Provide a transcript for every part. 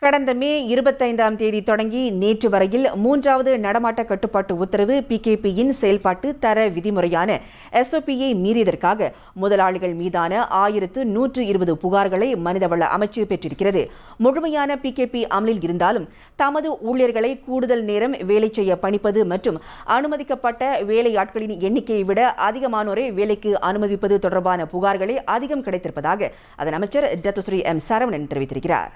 கடந்த மே இருபத்தைந்தாம் தேதி தொடங்கி நேற்று வரையில் மூன்றாவது நடமாட்ட கட்டுப்பாட்டு உத்தரவு பிகேபியின் செயல்பாட்டு தர விதிமுறையான எஸ்ஓபியை மீறியதற்காக முதலாளிகள் மீதான ஆயிரத்து நூற்று இருபது புகார்களை மனிதவள அமைச்சு பெற்றிருக்கிறது முழுமையான பிகேபி அமலில் இருந்தாலும் தமது ஊழியர்களை கூடுதல் நேரம் வேலை செய்ய பணிப்பது மற்றும் அனுமதிக்கப்பட்ட வேலையாட்களின் எண்ணிக்கையை விட அதிகமானோரை வேலைக்கு அனுமதிப்பது தொடர்பான புகார்களே அதிகம் கிடைத்திருப்பதாக அதன் அமைச்சர் டத்துஸ்ரீ எம் சரவணன் தெரிவித்திருக்கிறார்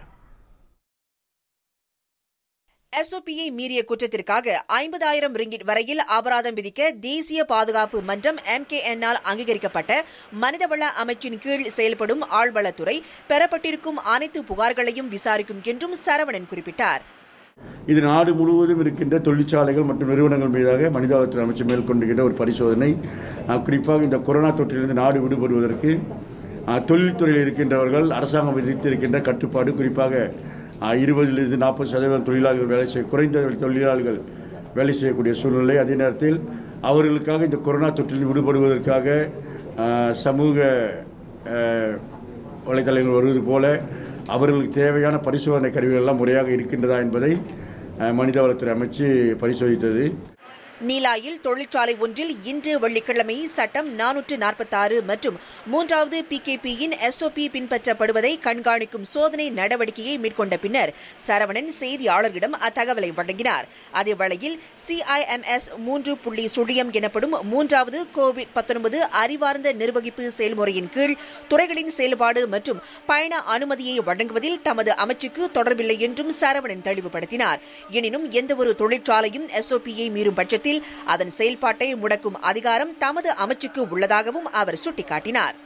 எஸ்ஓபியை மீறிய குற்றத்திற்காக ஐம்பதாயிரம் ரிங்கிட் வரையில் அபராதம் விதிக்க தேசிய பாதுகாப்பு மன்றம் எம்கேஎன்னால் அங்கீகரிக்கப்பட்ட மனிதவள அமைச்சின் கீழ் செயல்படும் ஆழ்வளத்துறை பெறப்பட்டிருக்கும் அனைத்து புகார்களையும் விசாரிக்கும் என்றும் சரவணன் குறிப்பிட்டார் இது நாடு முழுவதும் இருக்கின்ற தொழிற்சாலைகள் மற்றும் நிறுவனங்கள் மீதாக மனிதவளத்துறை அமைச்சு மேற்கொண்டுகின்ற ஒரு பரிசோதனை அஹ், குறிப்பாக இந்த கொரோனா தொற்றிலிருந்து நாடு விடுபடுவதற்கு அஹ், தொழில்துறையில் இருக்கின்றவர்கள் அரசாங்கம் விதித்திருக்கின்ற கட்டுப்பாடு குறிப்பாக அஹ், இருபதிலிருந்து நாற்பது சதவீதம் தொழிலாளர்கள் வேலை செய்ய குறைந்த தொழிலாளர்கள் வேலை செய்யக்கூடிய சூழ்நிலை அதே நேரத்தில் அவர்களுக்காக இந்த கொரோனா தொற்றில் விடுபடுவதற்காக அஹ், சமூக அஹ், வலைத்தளங்கள் வருவது போல அவர்களுக்கு தேவையான பரிசோதனை கருவிகள் எல்லாம் முறையாக இருக்கின்றதா என்பதை அஹ், மனிதவளத்துறை அமைச்சு பரிசோதித்தது நீலாயில் தொழிற்சாலை ஒன்றில் இன்று வெள்ளிக்கிழமை சட்டம் நானூற்று நாற்பத்தாறு மற்றும் மூன்றாவது பிகேபியின் எஸ்ஓபி பின்பற்றப்படுவதை கண்காணிக்கும் சோதனை நடவடிக்கையை மேற்கொண்ட பின்னர் சரவணன் செய்தியாளர்களிடம் அத்தகவலை வழங்கினார் அதேவேளையில் சிஐஎம்எஸ் மூன்று புள்ளி சுழியம் எனப்படும் மூன்றாவது கோவிட் பத்தொன்பது அறிவார்ந்த நிர்வகிப்பு செயல்முறையின் கீழ் துறைகளின் செயல்பாடு மற்றும் பயண அனுமதியை வழங்குவதில் தமது அமைச்சுக்கு தொடர்பில்லை என்றும் சரவணன் தெளிவுபடுத்தினார் எனினும் எந்தவொரு தொழிற்சாலையும் எஸ்ஓபியை மீறும் பட்சத்தில் அதன் செயல்பாட்டை முடக்கும் அதிகாரம் தமது அமைச்சுக்கு உள்ளதாகவும் அவர் சுட்டிக்காட்டினார்